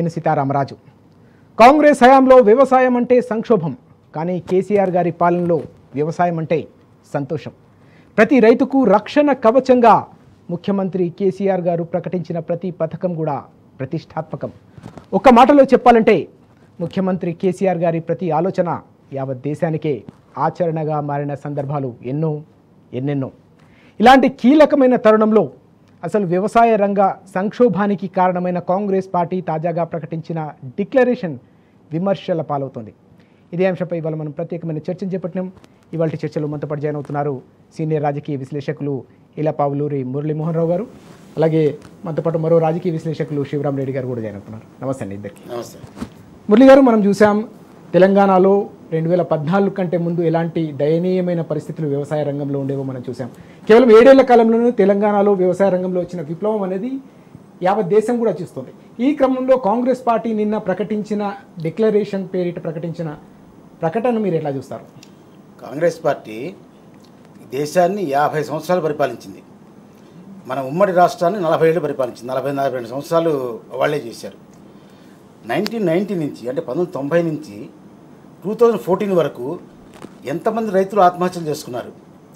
నేను సీతారామరాజు కాంగ్రెస్ హయాంలో వ్యవసాయం అంటే సంక్షోభం కానీ కేసీఆర్ గారి పాలనలో వ్యవసాయం అంటే సంతోషం ప్రతి రైతుకు రక్షణ కవచంగా ముఖ్యమంత్రి కేసీఆర్ గారు ప్రకటించిన ప్రతి పథకం కూడా ప్రతిష్టాత్మకం ఒక్క మాటలో చెప్పాలంటే ముఖ్యమంత్రి కేసీఆర్ గారి ప్రతి ఆలోచన యావత్ దేశానికే ఆచరణగా మారిన సందర్భాలు ఎన్నో ఎన్నెన్నో ఇలాంటి కీలకమైన తరుణంలో అసలు వ్యవసాయ రంగ సంక్షోభానికి కారణమైన కాంగ్రెస్ పార్టీ తాజాగా ప్రకటించిన డిక్లరేషన్ విమర్శల పాలవుతోంది ఇదే అంశంపై ఇవాళ మనం ప్రత్యేకమైన చర్చను చేపట్టినాం ఇవాళ చర్చలో మనతో పాటు జాయిన్ అవుతున్నారు సీనియర్ రాజకీయ విశ్లేషకులు ఇలపావులూరి మురళీమోహన్ రావు గారు అలాగే మనతో పాటు మరో రాజకీయ విశ్లేషకులు శివరాం రెడ్డి గారు కూడా జాయిన్ అవుతున్నారు నమస్తే అండి ఇద్దరికి నమస్తే మురళి గారు మనం చూసాం తెలంగాణలో రెండు వేల పద్నాలుగు కంటే ముందు ఎలాంటి దయనీయమైన పరిస్థితులు వ్యవసాయ రంగంలో ఉండేవో మనం చూసాం కేవలం ఏడేళ్ల కాలంలోనే తెలంగాణలో వ్యవసాయ రంగంలో వచ్చిన విప్లవం అనేది యావత్ దేశం కూడా చూస్తుంది ఈ క్రమంలో కాంగ్రెస్ పార్టీ నిన్న ప్రకటించిన డిక్లరేషన్ పేరిట ప్రకటించిన ప్రకటన మీరు ఎట్లా చూస్తారు కాంగ్రెస్ పార్టీ దేశాన్ని యాభై సంవత్సరాలు పరిపాలించింది మన ఉమ్మడి రాష్ట్రాన్ని నలభై ఏళ్ళు పరిపాలించింది నలభై నలభై రెండు సంవత్సరాలు వాళ్ళే చేశారు నైన్టీన్ నైన్టీ నుంచి అంటే పంతొమ్మిది తొంభై నుంచి టూ థౌజండ్ ఫోర్టీన్ వరకు ఎంతమంది రైతులు ఆత్మహత్యలు చేసుకున్నారు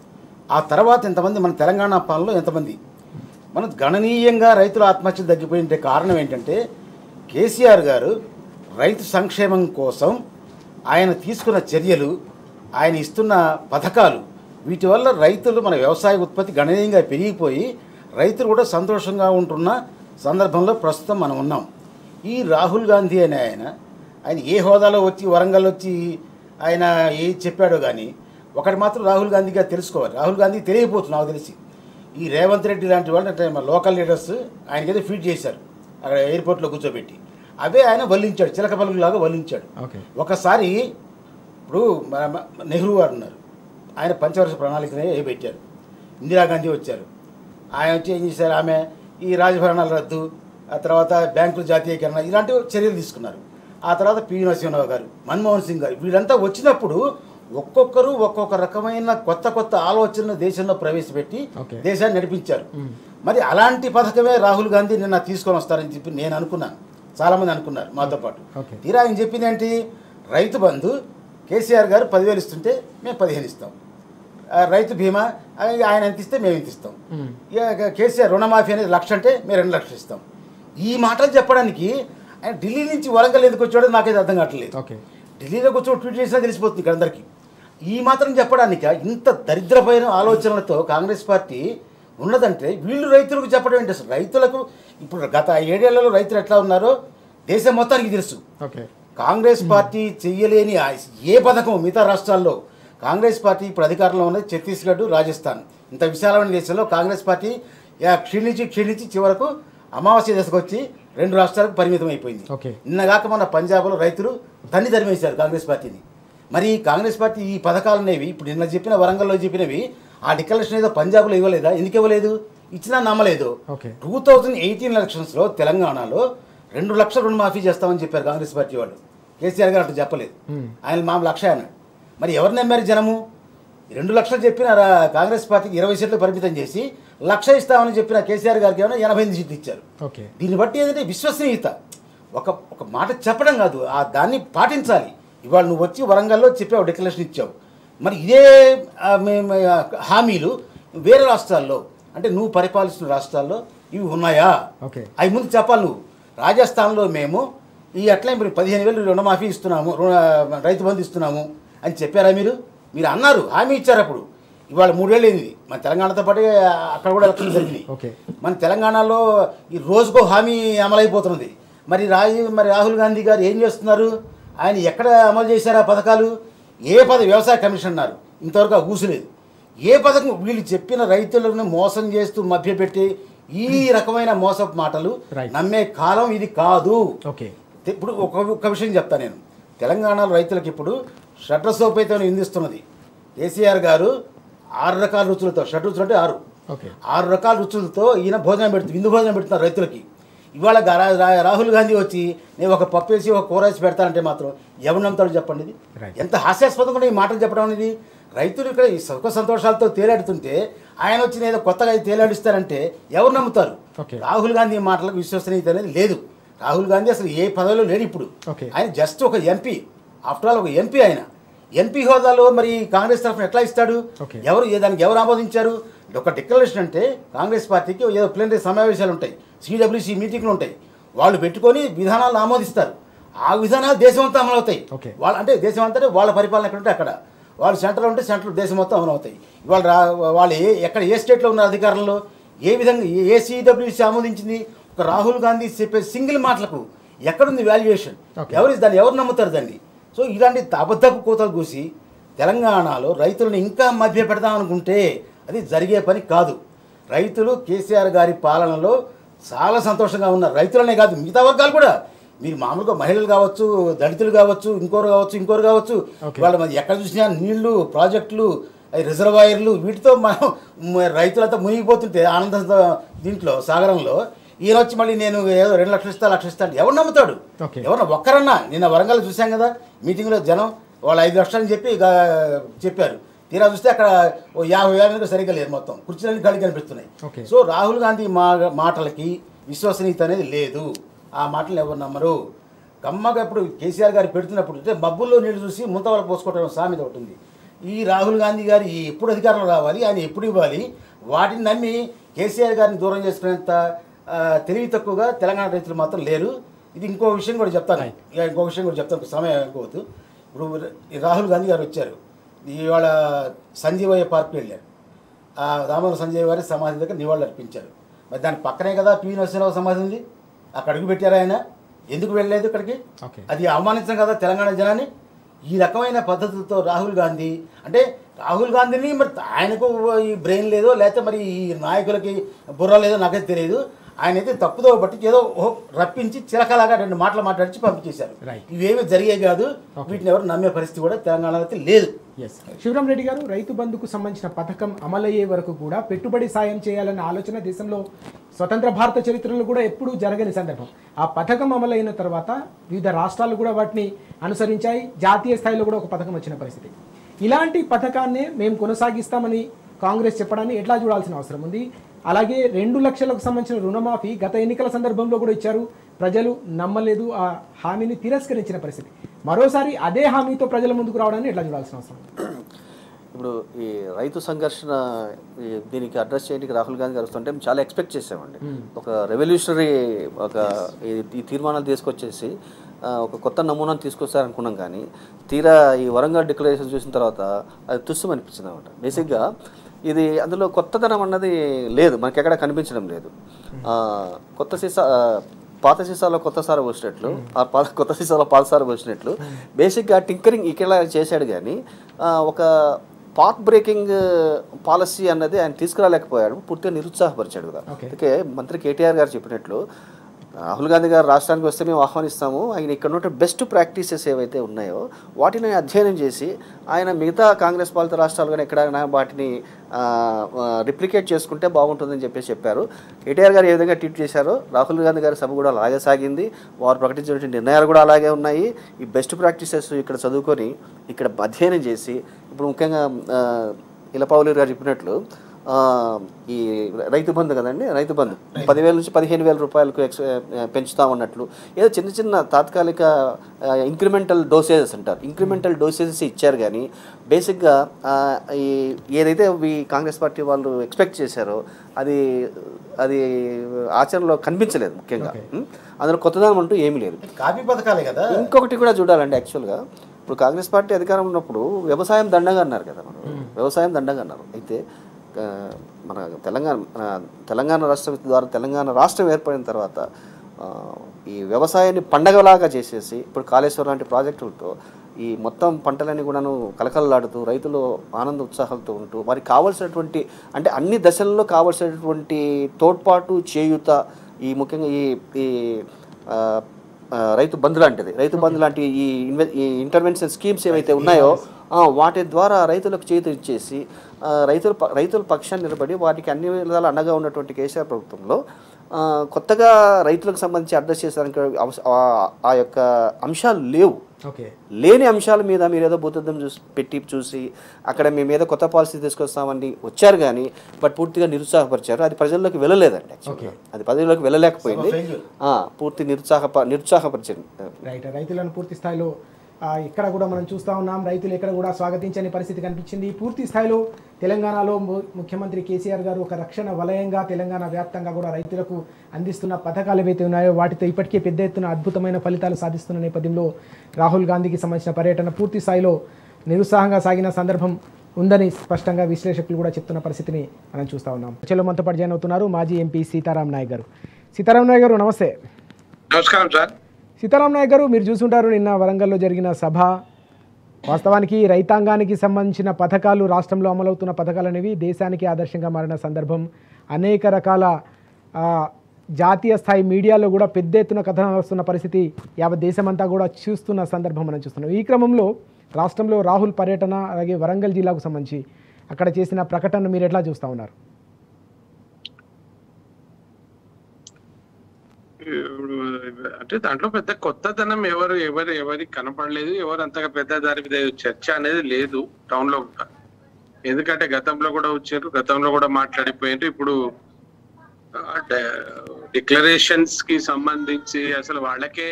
ఆ తర్వాత ఎంతమంది మన తెలంగాణ పాలనలో ఎంతమంది మన గణనీయంగా రైతుల ఆత్మహత్యలు తగ్గిపోయింటే కారణం ఏంటంటే కేసీఆర్ గారు రైతు సంక్షేమం కోసం ఆయన తీసుకున్న చర్యలు ఆయన ఇస్తున్న పథకాలు వీటి వల్ల రైతులు మన వ్యవసాయ ఉత్పత్తి గణనీయంగా పెరిగిపోయి రైతులు కూడా సంతోషంగా ఉంటున్న సందర్భంలో ప్రస్తుతం మనం ఉన్నాం ఈ రాహుల్ గాంధీ అనే ఆయన ఆయన ఏ హోదాలో వచ్చి వరంగల్ వచ్చి ఆయన ఏ చెప్పాడో కానీ ఒకటి మాత్రం రాహుల్ గాంధీ గారు తెలుసుకోవాలి రాహుల్ గాంధీ తెలియకపోతుంది నాకు తెలిసి ఈ రేవంత్ రెడ్డి లాంటి వాళ్ళు అంటే మన లోకల్ లీడర్స్ ఆయనకైతే ఫీడ్ చేశారు అక్కడ ఎయిర్పోర్ట్లో కూర్చోబెట్టి అవే ఆయన వల్లించాడు చిలక పలుకులాగా వల్లించాడు ఓకే ఒకసారి ఇప్పుడు మన- మన నెహ్రూ గారు ఉన్నారు ఆయన పంచవర్ష ప్రణాళికనే ఏ పెట్టారు ఇందిరాగాంధీ వచ్చారు ఆయన వచ్చి ఏం చేశారు ఆమె ఈ రాజభరణాల రద్దు ఆ తర్వాత బ్యాంకుల జాతీయకరణ ఇలాంటి చర్యలు తీసుకున్నారు ఆ తర్వాత పివి నరసింహరావు గారు మన్మోహన్ సింగ్ గారు వీళ్ళంతా వచ్చినప్పుడు ఒక్కొక్కరు ఒక్కొక్క రకమైన కొత్త కొత్త ఆలోచనలు దేశంలో ప్రవేశపెట్టి Okay. దేశాన్ని నడిపించారు మరి అలాంటి పథకమే రాహుల్ గాంధీ నిన్న తీసుకొని వస్తారని చెప్పి నేను అనుకున్నాను చాలామంది అనుకున్నారు మాతో పాటు Okay. తీరా ఆయన చెప్పింది ఏంటి రైతు బంధు కేసీఆర్ గారు పదివేలు ఇస్తుంటే మేము పదిహేను ఇస్తాం ఆ, రైతు బీమా ఆ, ఆయన ఎంత ఇస్తే మేము ఎంత ఇస్తాం మ్మ్. ఇక కేసీఆర్ రుణమాఫీ అనేది లక్ష అంటే మేము రెండు లక్షలు ఇస్తాం ఈ మాటలు చెప్పడానికి ఆయన ఢిల్లీ నుంచి వరంగల్ ఎందుకు వచ్చాడో నాకైతే అర్థం కావట్లేదు ఓకే ఢిల్లీలో కూర్చొని ట్వీట్ చేసినా తెలిసిపోతుంది ఇక్కడ అందరికీ ఈ మాత్రం చెప్పడానికి ఇంత దరిద్రమైన ఆలోచనలతో కాంగ్రెస్ పార్టీ ఉన్నదంటే వీళ్ళు రైతులకు చెప్పడం ఏంటి అసలు రైతులకు ఇప్పుడు గత ఏడేళ్లలో రైతులు ఎట్లా ఉన్నారో దేశం మొత్తానికి తెలుసు ఓకే కాంగ్రెస్ పార్టీ చెయ్యలేని ఆ- ఏ పథకం మిగతా రాష్ట్రాల్లో కాంగ్రెస్ పార్టీ ఇప్పుడు అధికారంలో ఉన్నది ఛత్తీస్గఢ్ రాజస్థాన్ ఇంత విశాలమైన దేశంలో కాంగ్రెస్ పార్టీ యా క్షీణించి క్షీణించి చివరకు అమావాస్య దశకు వచ్చి రెండు రాష్ట్రాలకు పరిమితం అయిపోయింది ఓకే. నిన్నగాక మన పంజాబ్లో రైతులు తన్ని తరిమేశారు కాంగ్రెస్ పార్టీని మరి ఈ కాంగ్రెస్ పార్టీ ఈ పథకాలు అనేవి ఇప్పుడు నిన్న చెప్పిన వరంగల్లో చెప్పినవి ఆ డిక్లరేషన్ ఏదో పంజాబ్లో ఇవ్వలేదా ఎందుకు ఇవ్వలేదు ఇచ్చినా నమ్మలేదు ఓకే. టూ థౌజండ్ ఎయిటీన్ ఎలక్షన్స్లో తెలంగాణలో రెండు లక్షల రుణమాఫీ చేస్తామని చెప్పారు కాంగ్రెస్ పార్టీ వాళ్ళు కేసీఆర్ గారు అటు చెప్పలేదు మ్మ్. ఆయన మా లక్ష అన్నాడు మరి ఎవరు నమ్మారు జనము రెండు లక్షలు చెప్పిన రా- కాంగ్రెస్ పార్టీకి ఇరవై సీట్లు పరిమితం చేసి లక్ష ఇస్తామని చెప్పిన కేసీఆర్ గారికి ఏమైనా ఎనభై ఎనిమిది సీట్లు ఇచ్చారు ఓకే దీన్ని బట్టి ఏంటంటే విశ్వసనీయత ఒక ఒక మాట చెప్పడం కాదు ఆ దాన్ని పాటించాలి ఇవాళ నువ్వు వచ్చి వరంగల్లో చెప్పావు డిక్లరేషన్ ఇచ్చావు మరి ఇదే ఆ, మేము ఆ, హామీలు వేరే రాష్ట్రాల్లో అంటే నువ్వు పరిపాలిస్తున్న రాష్ట్రాల్లో ఇవి ఉన్నాయా ఓకే. అవి ముందు చెప్పాలి నువ్వు రాజస్థాన్లో మేము ఈ అట్లా ఇప్పుడు పదిహేను వేలు రుణమాఫీ ఇస్తున్నాము రుణ రైతు బంధు ఇస్తున్నాము అని చెప్పారా మీరు మీరు అన్నారు హామీ ఇచ్చారు అప్పుడు ఇవాళ మూడేళ్ళు అయింది మన తెలంగాణతో పాటు అక్కడ కూడా ఎలక్షన్లు జరిగినాయి ఓకే. మన తెలంగాణలో ఈ రోజుకో హామీ అమలైపోతున్నది మరి రాజు మరి రాహుల్ గాంధీ గారు ఏం చేస్తున్నారు ఆయన ఎక్కడ అమలు చేశారు ఆ పథకాలు ఏ పద వ్యవసాయ కమిషన్ అన్నారు ఇంతవరకు ఆ ఊసులేదు ఏ పథకం వీళ్ళు చెప్పిన రైతులను మోసం చేస్తూ మభ్యపెట్టి ఈ రకమైన మోసపు మాటలు Right. నమ్మే కాలం ఇది కాదు ఓకే ఇప్పుడు ఒక ఒక విషయం చెప్తా నేను తెలంగాణలో రైతులకు ఇప్పుడు షడ్రసోపేతం ఇందిస్తున్నది కేసీఆర్ గారు ఆరు రకాల రుచులతో షడ్ రుచులు అంటే ఆరు ఓకే ఆరు రకాల రుచులతో ఈయన భోజనం పెడుతుంది విందు భోజనం పెడుతున్నారు రైతులకి ఇవాళ గా- రా- రాహుల్ గాంధీ వచ్చి నేను ఒక పప్పు వేసి ఒక కూర వేసి పెడతానంటే మాత్రం ఎవరు నమ్ముతాడు చెప్పండి ఇది Right. ఎంత హాస్యాస్పదంగా ఈ మాటలు చెప్పడం అనేది రైతులు ఇక్కడ ఈ సుఖ సంతోషాలతో తేలాడుతుంటే ఆయన వచ్చి ఏదో కొత్తగా తేలాడిస్తారంటే ఎవరు నమ్ముతారు Okay. రాహుల్ గాంధీ మాటలకు విశ్వసనీయత అనేది లేదు రాహుల్ గాంధీ అసలు ఏ పదవిలో లేడు ఇప్పుడు Okay. ఆయన జస్ట్ ఒక ఎంపీ ఆఫ్టర్ ఆల్ ఒక ఎంపీ ఆయన ఎంపీ హోదాలో మరి కాంగ్రెస్ తరఫున ఎట్లా ఇస్తాడు Okay. ఎవరు ఏ- దానికి ఎవరు ఆమోదించారు ఇది ఒక డిక్లరేషన్ అంటే కాంగ్రెస్ పార్టీకి ఏదో ప్లేనరీ సమావేశాలు ఉంటాయి సిడబ్ల్యూసి మీటింగ్లు ఉంటాయి వాళ్ళు పెట్టుకొని విధానాలను ఆమోదిస్తారు ఆ విధానాలు దేశం అంతా అమలు అవుతాయి Okay. వాళ్ళ అంటే దేశం అంతా వాళ్ళ పరిపాలన ఎక్కడ ఉంటే అక్కడ వాళ్ళు సెంటర్ ఉంటే సెంట్రల్ దేశం మొత్తం అమలు అవుతాయి ఇవాళ రా వాళ్ళు ఏ ఎక్కడ ఏ స్టేట్లో ఉన్నారు అధికారంలో ఏ విధంగా ఏ సిడబ్ల్యూసి ఆమోదించింది ఒక రాహుల్ గాంధీ చెప్పే సింగిల్ మాటలకు ఎక్కడుంది వాల్యుయేషన్ Okay. ఎవరు దాన్ని ఎవరు నమ్ముతారు దాన్ని సో ఇలాంటి అబద్ధపు కూతలు కూసి తెలంగాణలో రైతులను ఇంకా మధ్య పెడదాం అనుకుంటే అది జరిగే పని కాదు రైతులు కేసీఆర్ గారి పాలనలో చాలా సంతోషంగా ఉన్నారు రైతులనే కాదు మిగతా వర్గాలు కూడా మీరు మామూలుగా మహిళలు కావచ్చు దళితులు కావచ్చు ఇంకోరు కావచ్చు ఇంకోరు కావచ్చు Okay. వాళ్ళ మరి ఎక్కడ చూసినా నీళ్లు ప్రాజెక్టులు అవి రిజర్వాయర్లు వీటితో మనం మ- రైతులంతా మునిగిపోతుంటే ఆనంద దీంట్లో సాగరంలో ఈయన వచ్చి మళ్ళీ నేను ఏదో రెండు లక్షలు ఇస్తా లక్షలు ఇస్తా అంటే ఎవరు నమ్ముతాడు Okay. ఎవరన్నా ఒక్కరన్నా నిన్న వరంగల్ చూసాం కదా మీటింగ్లో జనం వాళ్ళు ఐదు లక్షలు అని చెప్పి ఇక చెప్పారు తీరా చూస్తే అక్కడ ఓ యాభై వేల మీద సరిగ్గా లేదు మొత్తం కుర్చీలన్నీ ఖాళీ కనిపిస్తున్నాయి Okay. సో రాహుల్ గాంధీ మా మాటలకి విశ్వసనీయత అనేది లేదు ఆ మాటలు ఎవరు నమ్మరు కమ్మగా ఇప్పుడు కేసీఆర్ గారు పెడుతున్నప్పుడు అంటే మబ్బుల్లో నీళ్లు చూసి ముంతవల పోసుకోవడం సామెత ఒకటి ఉంది ఈ రాహుల్ గాంధీ గారు ఈ ఎప్పుడు అధికారంలో రావాలి ఆయన ఎప్పుడు ఇవ్వాలి వాటిని నమ్మి కేసీఆర్ గారిని దూరం చేసుకునేంత ఆ, తెలివి తక్కువగా తెలంగాణ రైతులు మాత్రం లేరు ఇది ఇంకో విషయం కూడా చెప్తాను ఇక ఇంకో విషయం కూడా చెప్తాను సమయం అయిపోవద్దు ఇప్పుడు ఈ రాహుల్ గాంధీ గారు వచ్చారు ఇవాళ సంజీవయ్య పార్క్ వెళ్ళారు ఆ దామోదర సంజయ్ గారి సమాధి దగ్గర నివాళులు అర్పించారు మరి దాని పక్కనే కదా పివి నరసింహరావు సమాధి ఉంది అక్కడ అడుగు పెట్టారు ఆయన ఎందుకు వెళ్ళలేదు ఇక్కడికి ఓకే అది అవమానించడం కదా తెలంగాణ జనాన్ని ఈ రకమైన పద్ధతులతో రాహుల్ గాంధీ అంటే రాహుల్ గాంధీని మరి ఆయనకు ఈ బ్రెయిన్ లేదో లేకపోతే మరి ఈ నాయకులకి బుర్ర లేదో నాకైతే తెలియదు ఆయన అయితే తప్పుదో బట్టి ఏదో ఓ రప్పించి చిలకలాగా రెండు మాటలు మాట్లాడించి పంపించేశారు Right. ఇవేమీ జరిగే కాదు Okay. వీటిని ఎవరు నమ్మే పరిస్థితి కూడా తెలంగాణలో అయితే లేదు ఎస్ శివరాం రెడ్డి గారు రైతు బంధుకు సంబంధించిన పథకం అమలయ్యే వరకు కూడా పెట్టుబడి సాయం చేయాలన్న ఆలోచన దేశంలో స్వతంత్ర భారత చరిత్రలో కూడా ఎప్పుడూ జరగని సందర్భం ఆ పథకం అమలైన తర్వాత వివిధ రాష్ట్రాలు కూడా వాటిని అనుసరించాయి జాతీయ స్థాయిలో కూడా ఒక పథకం వచ్చిన పరిస్థితి ఇలాంటి పథకాన్నే మేము కొనసాగిస్తామని కాంగ్రెస్ చెప్పడాన్ని ఎట్లా చూడాల్సిన అవసరం ఉంది అలాగే రెండు లక్షలకు సంబంధించిన రుణమాఫీ గత ఎన్నికల సందర్భంలో కూడా ఇచ్చారు ప్రజలు నమ్మలేదు ఆ హామీని తిరస్కరించిన పరిస్థితి మరోసారి అదే హామీతో ప్రజల ముందుకు రావడాన్ని ఎట్లా చూడాల్సిన అవసరం ఉంది? ఇప్పుడు ఈ రైతు సంఘర్షణ ఈ దీనికి అడ్రస్ చేయడానికి రాహుల్ గాంధీ గారు వస్తుంటే మేము చాలా ఎక్స్పెక్ట్ చేసామండి ఒక రెవల్యూషనరీ ఒక ఈ- ఈ తీర్మానాలు తీసుకొచ్చేసి ఆ, ఒక కొత్త నమూనాను తీసుకొస్తారనుకున్నాం కానీ తీరా ఈ వరంగల్ డిక్లరేషన్ చూసిన తర్వాత అది తుస్సం అనిపించింది అనమాట బేసిక్గా ఇది అందులో కొత్తదనం అన్నది లేదు మనకి ఎక్కడ కనిపించడం లేదు ఆ, కొత్త సీసా ఆ, పాత సీసాలో కొత్త సార పోసినట్లు ఆ పాత కొత్త సీసాలో పాత సార పోసినట్లు బేసిక్గా టింకరింగ్ ఇక్కడ చేశాడు కానీ ఆ, ఒక పాత్ బ్రేకింగ్ పాలసీ అన్నది ఆయన తీసుకురాలేకపోయాడు పూర్తిగా నిరుత్సాహపరిచాడు కదా Okay. అందుకే మంత్రి కేటీఆర్ గారు చెప్పినట్లు రాహుల్ గాంధీ గారు రాష్ట్రానికి వస్తే మేము ఆహ్వానిస్తాము ఆయన ఇక్కడ ఉన్న బెస్ట్ ప్రాక్టీసెస్ ఏవైతే ఉన్నాయో వాటిని అధ్యయనం చేసి ఆయన మిగతా కాంగ్రెస్ పాలిత రాష్ట్రాలు కానీ ఎక్కడైనా వాటిని రిప్లికేట్ చేసుకుంటే బాగుంటుందని చెప్పేసి చెప్పారు కేటీఆర్ గారు ఏ విధంగా ట్వీట్ చేశారో రాహుల్ గాంధీ గారి సభ కూడా అలాగే సాగింది వారు ప్రకటించినటువంటి నిర్ణయాలు కూడా అలాగే ఉన్నాయి ఈ బెస్ట్ ప్రాక్టీసెస్ ఇక్కడ చదువుకొని ఇక్కడ అధ్యయనం చేసి ఇప్పుడు ముఖ్యంగా ఆ, ఇలపావులి గారు చెప్పినట్లు ఆ, ఈ రైతు బంధు కదండి రైతు బంధు పదివేల నుంచి పదిహేను వేల రూపాయలకు ఎక్స్ పెంచుతామన్నట్లు ఏదో చిన్న చిన్న తాత్కాలిక ఇంక్రిమెంటల్ డోసేజెస్ అంటారు ఇంక్రిమెంటల్ డోసేజెస్ ఇచ్చారు కానీ బేసిక్గా ఆ, ఈ ఏదైతే ఈ కాంగ్రెస్ పార్టీ వాళ్ళు ఎక్స్పెక్ట్ చేశారో అది అది ఆచరణలో కనిపించలేదు ముఖ్యంగా Okay. ఉం? అందులో కొత్తదనం అంటూ ఏమీ లేదు కాపీ పథకాలే కదా ఇంకొకటి కూడా చూడాలండి యాక్చువల్గా ఇప్పుడు కాంగ్రెస్ పార్టీ అధికారం ఉన్నప్పుడు వ్యవసాయం దండగా అన్నారు కదా మనం వ్యవసాయం దండగా అన్నారు అయితే ఆ, మన తెలంగాణ మన తెలంగాణ రాష్ట్రం ద్వారా తెలంగాణ రాష్ట్రం ఏర్పడిన తర్వాత ఆ, ఈ వ్యవసాయాన్ని పండగలాగా చేసేసి ఇప్పుడు కాళేశ్వరం లాంటి ప్రాజెక్టులతో ఈ మొత్తం పంటలన్నీ కూడాను కలకలలాడుతూ రైతులు ఆనంద ఉత్సాహాలతో ఉంటూ వారికి కావాల్సినటువంటి అంటే అన్ని దశల్లో కావాల్సినటువంటి తోడ్పాటు చేయుత ఈ ముఖ్యంగా ఈ ఈ ఆ, ఆ, రైతు బంధు లాంటిది రైతు బంధు లాంటి ఈ ఇన్వె ఈ ఇంటర్వెన్షన్ స్కీమ్స్ ఏవైతే ఉన్నాయో ఆ, వాటి ద్వారా రైతులకు చేతి ఇచ్చేసి ఆ, రైతుల ప- రైతుల పక్షాన్ని నిలబడి వాటికి అన్ని విధాలు అండగా ఉన్నటువంటి కేసీఆర్ ప్రభుత్వంలో ఆ, కొత్తగా రైతులకు సంబంధించి అడ్రస్ చేసడానికి అవస- ఆ- ఆ యొక్క అంశాలు లేవు ఓకే లేని అంశాల మీద మీరు ఏదో భూతద్దం చూసి పెట్టి చూసి అక్కడ మీ మీద కొత్త పాలసీ తీసుకొస్తామని వచ్చారు కానీ బట్ పూర్తిగా నిరుత్సాహపరిచారు అది ప్రజల్లోకి వెళ్ళలేదండి actually. అది ప్రజల్లోకి వెళ్ళలేకపోయింది ఆ, పూర్తి నిరుత్సాహ నిరుత్సాహపరిచింది రైట్ రైతులను పూర్తి స్థాయిలో ఆ, ఇక్కడ కూడా మనం చూస్తూ ఉన్నాం రైతులు ఎక్కడ కూడా స్వాగతించని పరిస్థితి కనిపించింది పూర్తి స్థాయిలో తెలంగాణలో ము- ముఖ్యమంత్రి కేసీఆర్ గారు ఒక రక్షణ వలయంగా తెలంగాణ వ్యాప్తంగా కూడా రైతులకు అందిస్తున్న పథకాలు ఏవైతే ఉన్నాయో వాటితో ఇప్పటికే పెద్ద ఎత్తున అద్భుతమైన ఫలితాలు సాధిస్తున్న నేపథ్యంలో రాహుల్ గాంధీకి సంబంధించిన పర్యటన పూర్తి స్థాయిలో నిరుత్సాహంగా సాగిన సందర్భం ఉందని స్పష్టంగా విశ్లేషకులు కూడా చెప్తున్న పరిస్థితిని మనం చూస్తూ ఉన్నాం చలో మనతో పాటు జాయిన్ అవుతున్నారు మాజీ ఎంపీ సీతారాం నాయక్ గారు సీతారాం నాయక్ గారు నమస్తే నమస్కారం సార్ సీతారాం నాయక్ గారు మీరు చూసుంటారు నిన్న వరంగల్లో జరిగిన సభ వాస్తవానికి రైతాంగానికి సంబంధించిన పథకాలు రాష్ట్రంలో అమలవుతున్న పథకాలు అనేవి దేశానికి ఆదర్శంగా మారిన సందర్భం అనేక రకాల ఆ, జాతీయ స్థాయి మీడియాలో కూడా పెద్ద ఎత్తున కథనం వస్తున్న పరిస్థితి యావత్ దేశమంతా కూడా చూస్తున్న సందర్భం మనం చూస్తున్నాం ఈ క్రమంలో రాష్ట్రంలో రాహుల్ పర్యటన అలాగే వరంగల్ జిల్లాకు సంబంధించి అక్కడ చేసిన ప్రకటన మీరు ఎట్లా చూస్తూ ఉన్నారు ఇప్పుడు అంటే దాంట్లో పెద్ద కొత్తదనం ఎవరు ఎవరు ఎవరికి కనపడలేదు ఎవరు అంతగా పెద్ద దాని మీద చర్చ అనేది లేదు టౌన్ లో కూడా ఎందుకంటే గతంలో కూడా వచ్చారు గతంలో కూడా మాట్లాడిపోయారు ఇప్పుడు డిక్లరేషన్స్ కి సంబంధించి అసలు వాళ్ళకే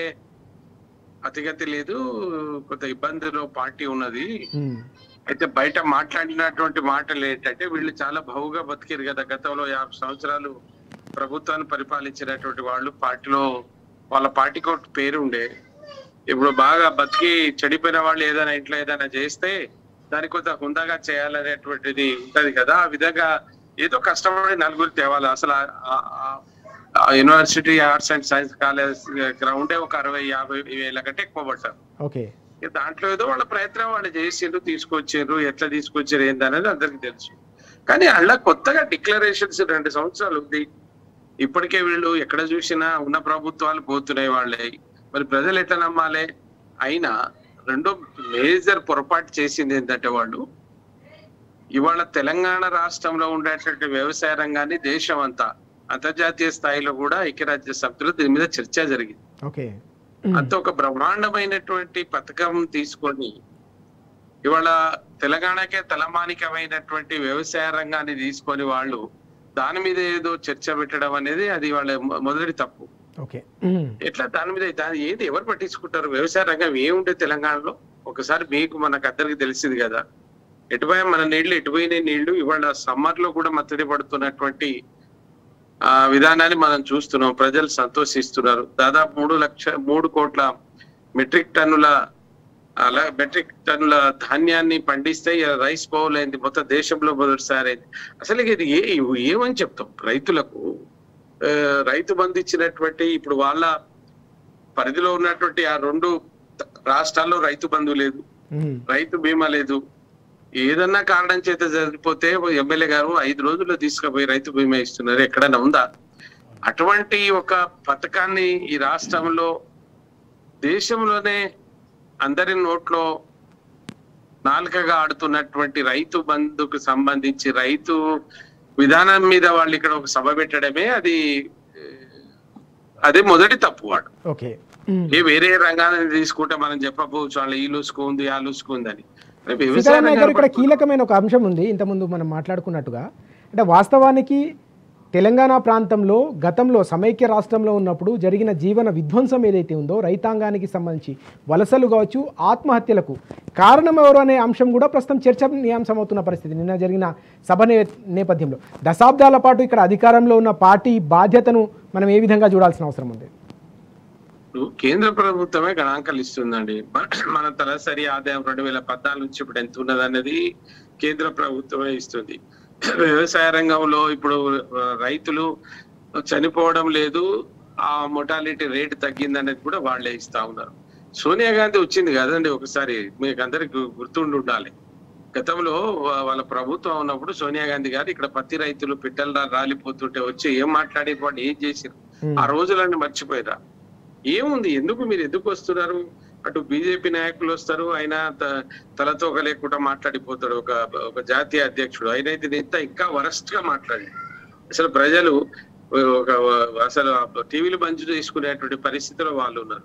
అతిగతి లేదు కొంత ఇబ్బందిలో పార్టీ ఉన్నది ఉమ్, అయితే బయట మాట్లాడినటువంటి మాటలు ఏంటంటే వీళ్ళు చాలా బహుగా బతికారు కదా గతంలో యాభై సంవత్సరాలు ప్రభుత్వాన్ని పరిపాలించినటువంటి వాళ్ళు పార్టీలో వాళ్ళ పార్టీకి ఒక పేరు ఉండే ఇప్పుడు బాగా బతికి చెడిపోయిన వాళ్ళు ఏదైనా ఇంట్లో ఏదైనా చేస్తే దానికి కొంత హుందాగా చేయాలనేటువంటిది ఉంటది కదా ఆ విధంగా ఏదో కష్టపడి నలుగురు తేవాలి అసలు ఆ- ఆ- ఆ- ఆ university arts and science college గ్రౌండే ఒక అరవై యాభై వేల కంటే ఎక్కువ పడ్డారు ఓకే ఇక దాంట్లో ఏదో వాళ్ళ ప్రయత్నం వాళ్ళు చేసిండ్రు తీసుకొచ్చిండ్రు ఎట్లా తీసుకొచ్చారు ఏందనేది అందరికి తెలుసు కానీ అలా కొత్తగా డిక్లరేషన్స్ రెండు సంవత్సరాలు ఉంది ఇప్పటికే వీళ్ళు ఎక్కడ చూసినా ఉన్న ప్రభుత్వాలు పోతున్నాయి వాళ్ళే మరి ప్రజలు ఎట్లా నమ్మాలి అయినా రెండో మేజర్ పొరపాటు చేసింది ఏంటంటే వాళ్ళు ఇవాళ తెలంగాణ రాష్ట్రంలో ఉండేటువంటి వ్యవసాయ రంగాన్ని దేశం అంతా అంతర్జాతీయ స్థాయిలో కూడా ఐక్యరాజ్య సభ్యులు దీని మీద చర్చ జరిగింది ఓకే అంత ఒక బ్రహ్మాండమైనటువంటి పథకం తీసుకొని ఇవాళ తెలంగాణకే తలమానికమైనటువంటి వ్యవసాయ రంగాన్ని తీసుకొని వాళ్ళు దాని మీద ఏదో చర్చ పెట్టడం అనేది అది వాళ్ళ మొ- మొదటి తప్పు ఓకే ఉమ్, ఎట్లా దాని మీద దాని ఏది ఎవరు పట్టించుకుంటారు వ్యవసాయ రంగం ఏముంటే తెలంగాణలో ఒకసారి మీకు మనకు అందరికి తెలిసింది కదా ఎటుపోయా మన నీళ్లు ఎటుపోయిన నీళ్లు ఇవాళ సమ్మర్ లో కూడా మత్తడి పడుతున్నటువంటి ఆ విధానాన్ని మనం చూస్తున్నాం ప్రజలు సంతోషిస్తున్నారు దాదాపు మూడు లక్ష మూడు కోట్ల మెట్రిక్ టన్నుల అలా మెట్రిక్ టన్నుల ధాన్యాన్ని పండిస్తే ఇలా రైస్ బౌల్ అయింది మొత్తం దేశంలో మొదటిసారి అయింది అసలు ఇది ఏ ఏమని చెప్తాం రైతులకు ఆ, రైతు బంధు ఇచ్చినటువంటి ఇప్పుడు వాళ్ళ పరిధిలో ఉన్నటువంటి ఆ రెండు రాష్ట్రాల్లో రైతు బంధు లేదు ఉమ్, రైతు బీమా లేదు ఏదన్నా కారణం చేత జరిగిపోతే ఎమ్మెల్యే గారు ఐదు రోజుల్లో తీసుకుపోయి రైతు బీమా ఇస్తున్నారు ఎక్కడైనా ఉందా అటువంటి ఒక పథకాన్ని ఈ రాష్ట్రంలో దేశంలోనే అందరి నోట్లో నాలుకగా ఆడుతున్నటువంటి రైతు బంధుకు సంబంధించి రైతు విధానం మీద వాళ్ళు ఇక్కడ ఒక సభ పెట్టడమే అది ఏ, అదే మొదటి తప్పు వాడు ఓకే ఉమ్. ఏ వేరే రంగాన్ని తీసుకుంటే మనం చెప్పకపోవచ్చు వాళ్ళ ఈ లూసుకుంది ఆ లూసుకుందని వ్యవసాయ సీతారామయ్య గారు రంగాన్ని ఇక్కడ కీలకమైన ఒక అంశం ఉంది ఇంతకుముందు మనం మాట్లాడుకున్నట్టుగా అంటే వాస్తవానికి తెలంగాణ ప్రాంతంలో గతంలో సమైక్య రాష్ట్రంలో ఉన్నప్పుడు జరిగిన జీవన విధ్వంసం ఏదైతే ఉందో రైతాంగానికి సంబంధించి వలసలు కావచ్చు ఆత్మహత్యలకు కారణం ఎవరు అనే అంశం కూడా ప్రస్తుతం చర్చనీయాంశం అవుతున్న పరిస్థితి నిన్న జరిగిన సభ నే నేపథ్యంలో దశాబ్దాల పాటు ఇక్కడ అధికారంలో ఉన్న పార్టీ బాధ్యతను మనం ఏ విధంగా చూడాల్సిన అవసరం ఉంది ఇప్పుడు కేంద్ర ప్రభుత్వమే గణాంకాలు ఇస్తుందండి మన- మన తలసరి ఆదాయం రెండు వేల పద్నాలుగు నుంచి ఇప్పుడు ఎంత ఉన్నది అనేది కేంద్ర ప్రభుత్వమే ఇస్తుంది వ్యవసాయ రంగంలో ఇప్పుడు ఆ, రైతులు చనిపోవడం లేదు ఆ మొటాలిటీ రేట్ తగ్గింది అనేది కూడా వాళ్ళే ఇస్తా ఉన్నారు సోనియా గాంధీ వచ్చింది కదండి ఒకసారి మీకు అందరికి గుర్తుండి ఉండాలి గతంలో వా- వాళ్ళ ప్రభుత్వం ఉన్నప్పుడు సోనియా గాంధీ గారు ఇక్కడ పత్తి రైతులు పిట్టలు రా- రాలిపోతుంటే వచ్చి ఏం మాట్లాడి వాళ్ళు ఏం చేశారు ఆ రోజులన్నీ మర్చిపోయారా ఏముంది ఎందుకు మీరు ఎందుకు వస్తున్నారు అటు బీజేపీ నాయకులు వస్తారు ఆయన త- తలతో ఒక లేకుండా మాట్లాడిపోతాడు ఒక ఒక జాతీయ అధ్యక్షుడు ఆయన అయితే ఇంత ఇంకా వరస్ట్ గా మాట్లాడి అసలు ప్రజలు ఒక అసలు టీవీలు బంద్ చేసుకునేటువంటి పరిస్థితిలో వాళ్ళు ఉన్నారు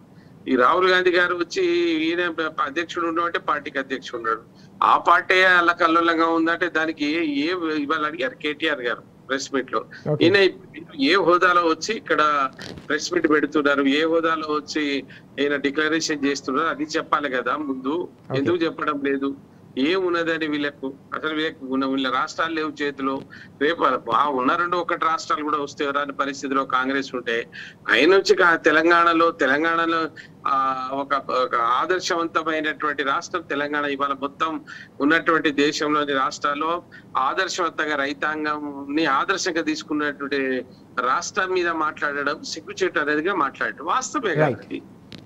ఈ రాహుల్ గాంధీ గారు వచ్చి ఈయన అధ్యక్షుడు ఉండమంటే పార్టీకి అధ్యక్షుడు ఉన్నాడు ఆ పార్టీ అలా కల్లోలంగా ఉందంటే దానికి ఏ ఏ ఇవాళ అడిగారు కేటీఆర్ గారు ప్రెస్ మీట్ లో Okay. ఈయన ఏ హోదాలో వచ్చి ఇక్కడ ప్రెస్ మీట్ పెడుతున్నారు ఏ హోదాలో వచ్చి ఈయన డిక్లరేషన్ చేస్తున్నారు అది చెప్పాలి కదా ముందు ఎందుకు చెప్పడం లేదు ఏమున్నదని వీళ్ళకు అసలు వీళ్ళకు ఉన్న వీళ్ళ రాష్ట్రాలు లేవు చేతిలో రేపు ఆ ఉన్న రెండు ఒకటి రాష్ట్రాలు కూడా వస్తే రాని పరిస్థితిలో కాంగ్రెస్ ఉంటే ఆయన నుంచి కా- తెలంగాణలో తెలంగాణలో ఆ ఒక ఒక ఆదర్శవంతమైనటువంటి రాష్ట్రం తెలంగాణ ఇవాళ మొత్తం ఉన్నటువంటి దేశంలోని రాష్ట్రాల్లో ఆదర్శవంతంగా రైతాంగంని ఆదర్శంగా తీసుకున్నటువంటి రాష్ట్రం మీద మాట్లాడడం సిగ్గుచేటు అనేదిగా మాట్లాడటం వాస్తవమే Right. కాదండి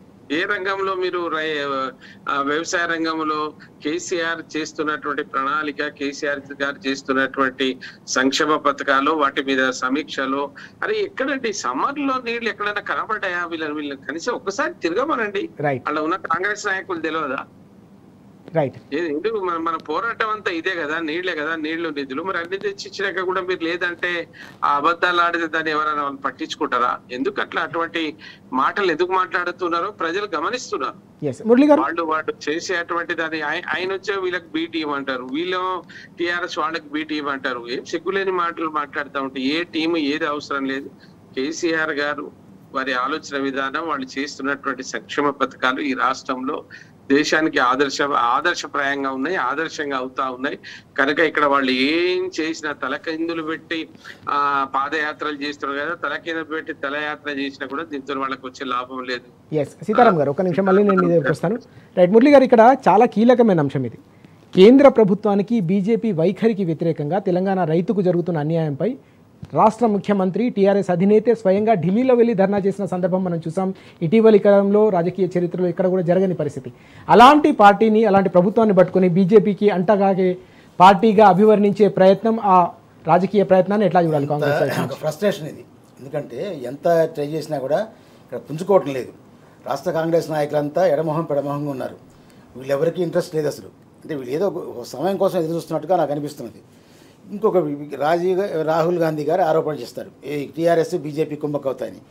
ఏ రంగంలో మీరు రై- ఆ, వ్యవసాయ రంగంలో కేసీఆర్ చేస్తున్నటువంటి ప్రణాళిక కేసీఆర్ గారు చేస్తున్నటువంటి సంక్షేమ పథకాలు వాటి మీద సమీక్షలో అరే ఎక్కడండి సమ్మర్ లో నీళ్లు ఎక్కడైనా కనబడ్డాయా వీళ్ళని వీళ్ళని కనీసం ఒక్కసారి తిరగమనండి రైట్ అలా ఉన్న కాంగ్రెస్ నాయకులు తెలియదా రైట్ ఏది ఎందుకు మన మన పోరాటం అంతా ఇదే కదా నీళ్లే కదా నీళ్లు నిధులు మరి అన్ని తెచ్చి ఇచ్చినాక కూడా మీరు లేదంటే ఆ అబద్ధాలు ఆడితే దాన్ని ఎవరైనా వాళ్ళు పట్టించుకుంటారా ఎందుకు అట్లా అటువంటి మాటలు ఎందుకు మాట్లాడుతున్నారో ప్రజలు గమనిస్తున్నారు ఎస్ మురళి గారు వాళ్ళు వాళ్ళు చేసేటువంటి దాన్ని ఆయ- ఆయన వచ్చే వీళ్ళకి బీట్ ఇవ్వమంటారు వీళ్ళు టిఆర్ఎస్ వాళ్ళకి బీట్ ఇవ్వమంటారు ఏం సిగ్గులేని మాటలు మాట్లాడుతూ ఉంటే ఏ టీం ఏది అవసరం లేదు కేసీఆర్ గారు వారి ఆలోచన విధానం వాళ్ళు చేస్తున్నటువంటి సంక్షేమ పథకాలు ఈ రాష్ట్రంలో దేశానికి ఆదర్శ ఆదర్శప్రాయంగా ఉన్నాయి ఆదర్శంగా అవుతా ఉన్నాయి కనుక ఇక్కడ వాళ్ళు ఏం చేసినా తలకిందులు పెట్టి ఆ పాదయాత్రలు చేస్తున్నారు కదా తలకిందులు పెట్టి తలయాత్ర చేసినా కూడా దీంతో వాళ్ళకి వచ్చే లాభం లేదు ఎస్ సీతారాం గారు ఒక నిమిషం మళ్ళీ నేను మీ దగ్గరికి వస్తాను రైట్ మురళి గారు ఇక్కడ చాలా కీలకమైన అంశం ఇది కేంద్ర ప్రభుత్వానికి బీజేపీ వైఖరికి వ్యతిరేకంగా తెలంగాణ రైతుకు జరుగుతున్న అన్యాయంపై రాష్ట్ర ముఖ్యమంత్రి టీఆర్ఎస్ అధినేతే స్వయంగా ఢిల్లీలో వెళ్ళి ధర్నా చేసిన సందర్భం మనం చూసాం ఇటీవలి కాలంలో రాజకీయ చరిత్రలో ఇక్కడ కూడా జరగని పరిస్థితి అలాంటి పార్టీని అలాంటి ప్రభుత్వాన్ని పట్టుకొని బీజేపీకి అంటగాగే పార్టీగా అభివర్ణించే ప్రయత్నం ఆ రాజకీయ ప్రయత్నాన్ని ఎట్లా చూడాలి కాంగ్రెస్ వైపు నుంచి? ఒక ఫ్రస్ట్రేషన్ ఇది ఎందుకంటే ఎంత ట్రై చేసినా కూడా ఇక్కడ పుంజుకోవటం లేదు రాష్ట్ర కాంగ్రెస్ నాయకులంతా ఎడమొహం పెడమొహంగా ఉన్నారు వీళ్ళెవరికి ఇంట్రెస్ట్ లేదు అసలు అంటే వీళ్ళు ఏదో ఒక సమయం కోసం ఎదురు చూస్తున్నట్టుగా నాకు అనిపిస్తున్నది ఇంకొక రాజీవ్ గా- రాహుల్ గాంధీ గారు ఆరోపణ చేస్తారు ఈ టీఆర్ఎస్ బీజేపీ కుమ్మక్క అవుతాయని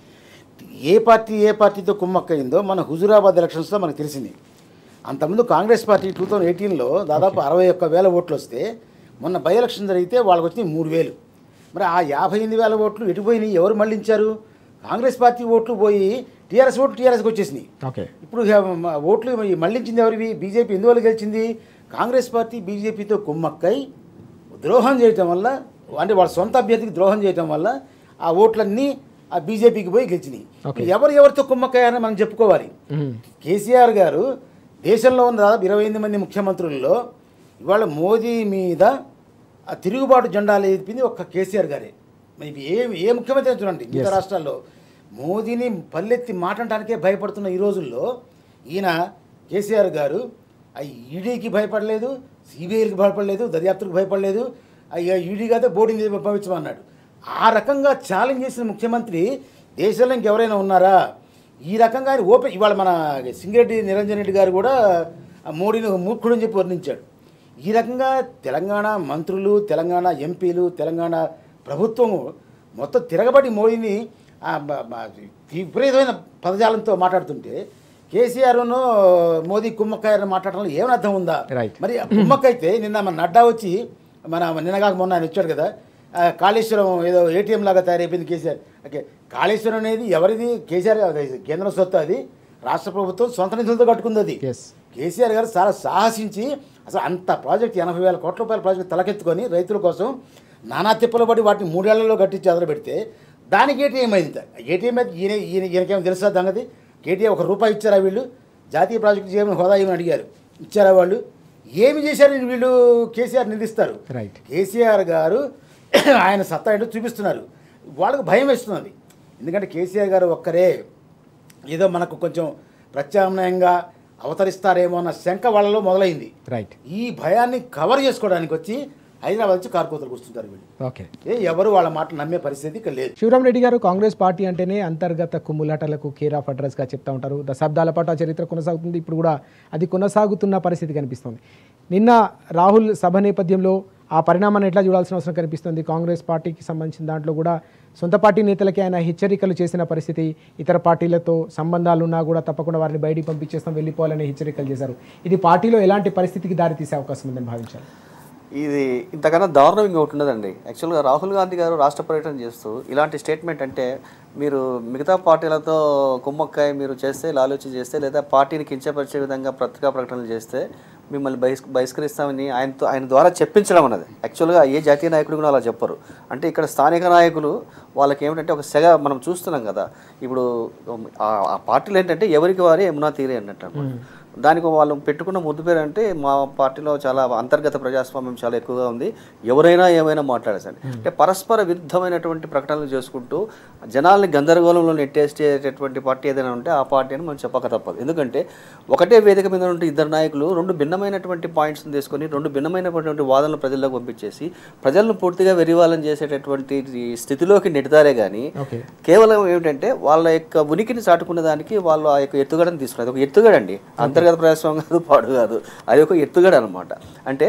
ఏ పార్టీ ఏ పార్టీతో కుమ్మక్క అయిందో మన హుజురాబాద్ ఎలక్షన్స్లో మనకు తెలిసింది అంతకుముందు కాంగ్రెస్ పార్టీ టూ థౌజండ్ ఎయిటీన్లో దాదాపు అరవై ఒక్క వేల ఓట్లు వస్తే మొన్న బై ఎలక్షన్ జరిగితే వాళ్ళకి వచ్చింది మూడు వేలు మరి ఆ యాభై ఎనిమిది వేల ఓట్లు ఎటు పోయినాయి ఎవరు మళ్ళించారు కాంగ్రెస్ పార్టీ ఓట్లు పోయి టీఆర్ఎస్ ఓట్లు టీఆర్ఎస్కి వచ్చేసినాయి ఓకే ఇప్పుడు ఇక మ- ఓట్లు ఈ మళ్ళించింది ఎవరివి బీజేపీ ఎందువల్ల గెలిచింది కాంగ్రెస్ పార్టీ బీజేపీతో కుమ్మక్కై ద్రోహం చేయటం వల్ల అంటే వాళ్ళ సొంత అభ్యర్థికి ద్రోహం చేయటం వల్ల ఆ ఓట్లన్నీ ఆ బీజేపీకి పోయి గెలిచినాయి Okay. ఎవరు ఎవరితో కుమ్మక్కయ్యారని మనం చెప్పుకోవాలి మ్మ్. కేసీఆర్ గారు దేశంలో ఉన్న దాదాపు ఇరవై ఎనిమిది మంది ముఖ్యమంత్రుల్లో ఇవాళ మోదీ మీద ఆ తిరుగుబాటు జెండాలు ఎత్తింది ఒక్క కేసీఆర్ గారే మరి ఏ ఏ ముఖ్యమంత్రి అయినా చూడండి మిగతా రాష్ట్రాల్లో మోదీని పల్లెత్తి మాట్లాడటానికే భయపడుతున్న ఈ రోజుల్లో ఈయన కేసీఆర్ గారు ఆ ఈడీకి భయపడలేదు సిబిఐకి భయపడలేదు దర్యాప్తుకు భయపడలేదు అయ్యా ఈడీ కాదే బోర్డింగ్ పంపించమన్నాడు ఆ రకంగా ఛాలెంజ్ చేసిన ముఖ్యమంత్రి దేశంలో ఇంకెవరైనా ఉన్నారా ఈ రకంగా ఆయన ఓపెన్ ఇవాళ మన సింగిరెడ్డి నిరంజన్ రెడ్డి గారు కూడా ఆ మోడీని మూర్ఖుడు అని చెప్పి వర్ణించాడు ఈ రకంగా తెలంగాణ మంత్రులు తెలంగాణ ఎంపీలు తెలంగాణ ప్రభుత్వం మొత్తం తిరగబడి మోడీని ఆ, బ- బ- విపరీతమైన పదజాలంతో మాట్లాడుతుంటే కేసీఆర్ను మోదీ కుమ్మక్కాయని మాట్లాడడంలో ఏమైనా అర్థం ఉందా Right. మరి ఆ కుమ్మక్కైతే నిన్న మన నడ్డా వచ్చి మన నిన్నగాక మొన్న ఆయన వచ్చాడు కదా ఆ, కాళేశ్వరం ఏదో ఏటీఎం లాగా తయారైపోయింది కేసీఆర్ ఓకే కాళేశ్వరం అనేది ఎవరిది కేసీఆర్ అది కేంద్ర సొత్తు అది రాష్ట్ర ప్రభుత్వం సొంత నిధులతో కట్టుకుంది అది ఎస్ కేసీఆర్ గారు చాలా సాహసించి అసలు అంత ప్రాజెక్ట్ ఎనభై వేల కోట్ల రూపాయల ప్రాజెక్ట్ తలకెత్తుకొని రైతుల కోసం నానా తిప్పలు పడి వాటిని మూడేళ్లలో కట్టించి అదలు పెడితే దానికి ఏటీఎం అయింది ఏటీఎం అయితే ఈయన ఈయన ఈయనకేమో తెలుసా సంగతి కేటీఎం ఒక రూపాయి ఇచ్చారా వీళ్ళు జాతీయ ప్రాజెక్టు చేయమని హోదా ఏమని అడిగారు ఇచ్చారా వాళ్ళు ఏమి చేశారని వీళ్ళు కేసీఆర్ నిందిస్తారు రైట్ కేసీఆర్ గారు ఆయన సత్తా ఏంటో చూపిస్తున్నారు వాళ్ళకు భయం వేస్తున్నది ఎందుకంటే కేసీఆర్ గారు ఒక్కరే ఏదో మనకు కొంచెం ప్రత్యామ్నాయంగా అవతరిస్తారేమో అన్న శంక వాళ్ళలో మొదలైంది రైట్ ఈ భయాన్ని కవర్ చేసుకోవడానికి వచ్చి హైదరాబాద్ వచ్చి కార్కోతలు కూర్చుంటారు వీళ్ళు ఓకే ఏ ఎవరు వాళ్ళ మాటలు నమ్మే పరిస్థితి ఇక్కడ లేదు శివరాం రెడ్డి గారు కాంగ్రెస్ పార్టీ అంటేనే అంతర్గత కుమ్ములాటలకు కేర్ ఆఫ్ అడ్రస్గా చెప్తా ఉంటారు దశాబ్దాల పాటు ఆ చరిత్ర కొనసాగుతుంది ఇప్పుడు కూడా అది కొనసాగుతున్న పరిస్థితి కనిపిస్తుంది నిన్న రాహుల్ సభ నేపథ్యంలో ఆ పరిణామాన్ని ఎట్లా చూడాల్సిన అవసరం కనిపిస్తుంది కాంగ్రెస్ పార్టీకి సంబంధించిన దాంట్లో కూడా సొంత పార్టీ నేతలకి ఆయన హెచ్చరికలు చేసిన పరిస్థితి ఇతర పార్టీలతో సంబంధాలు ఉన్నా కూడా తప్పకుండా వారిని బయటికి పంపించేస్తాం వెళ్ళిపోవాలని హెచ్చరికలు చేశారు ఇది పార్టీలో ఎలాంటి పరిస్థితికి దారితీసే అవకాశం ఉందని భావించారు ఇది ఇంతకన్నా దారుణం ఇంకొకటి ఉండదండి యాక్చువల్గా రాహుల్ గాంధీ గారు రాష్ట్ర పర్యటన చేస్తూ ఇలాంటి స్టేట్మెంట్ అంటే మీరు మిగతా పార్టీలతో కుమ్మక్కాయ మీరు చేస్తే ఆలోచన చేస్తే లేదా పార్టీని కించపరిచే విధంగా పత్రికా ప్రకటనలు చేస్తే మిమ్మల్ని బహిష్ బహిష్కరిస్తామని ఆయనతో ఆయన ద్వారా చెప్పించడం అన్నది యాక్చువల్గా ఏ జాతీయ నాయకుడు కూడా అలా చెప్పరు అంటే ఇక్కడ స్థానిక నాయకులు వాళ్ళకి ఏమిటంటే ఒక సెగ మనం చూస్తున్నాం కదా ఇప్పుడు ఆ- ఆ పార్టీలు ఏంటంటే ఎవరికి వారే యమునా తీరే అన్నట్టు అన్నమాట. దానికి వాళ్ళు పెట్టుకున్న ముద్దు పేరు అంటే మా పార్టీలో చాలా అంతర్గత ప్రజాస్వామ్యం చాలా ఎక్కువగా ఉంది ఎవరైనా ఏమైనా మాట్లాడేసండి అంటే పరస్పర విరుద్ధమైనటువంటి ప్రకటనలు చేసుకుంటూ జనాల్ని గందరగోళంలో నెట్టేసేటటువంటి పార్టీ ఏదైనా ఉంటే ఆ పార్టీ అని మనం చెప్పక తప్పదు ఎందుకంటే ఒకటే వేదిక మీద ఉంటే ఇద్దరు నాయకులు రెండు భిన్నమైనటువంటి పాయింట్స్ని తీసుకొని రెండు భిన్నమైనటువంటి వాదనలు ప్రజల్లోకి పంపించేసి ప్రజలను పూర్తిగా వెరివాలని చేసేటటువంటి ఈ స్థితిలోకి నెడతారే కానీ ఓకే కేవలం ఏమిటంటే వాళ్ళ యొక్క ఉనికిని చాటుకునే దానికి వాళ్ళు ఆ యొక్క ఎత్తుగడని తీసుకున్నారు అది ఒక ఎత్తుగడ అండి అంతర్గత ప్రజాస్వామ్యం కాదు పాడు కాదు అది ఒక ఎత్తుగడ అనమాట అంటే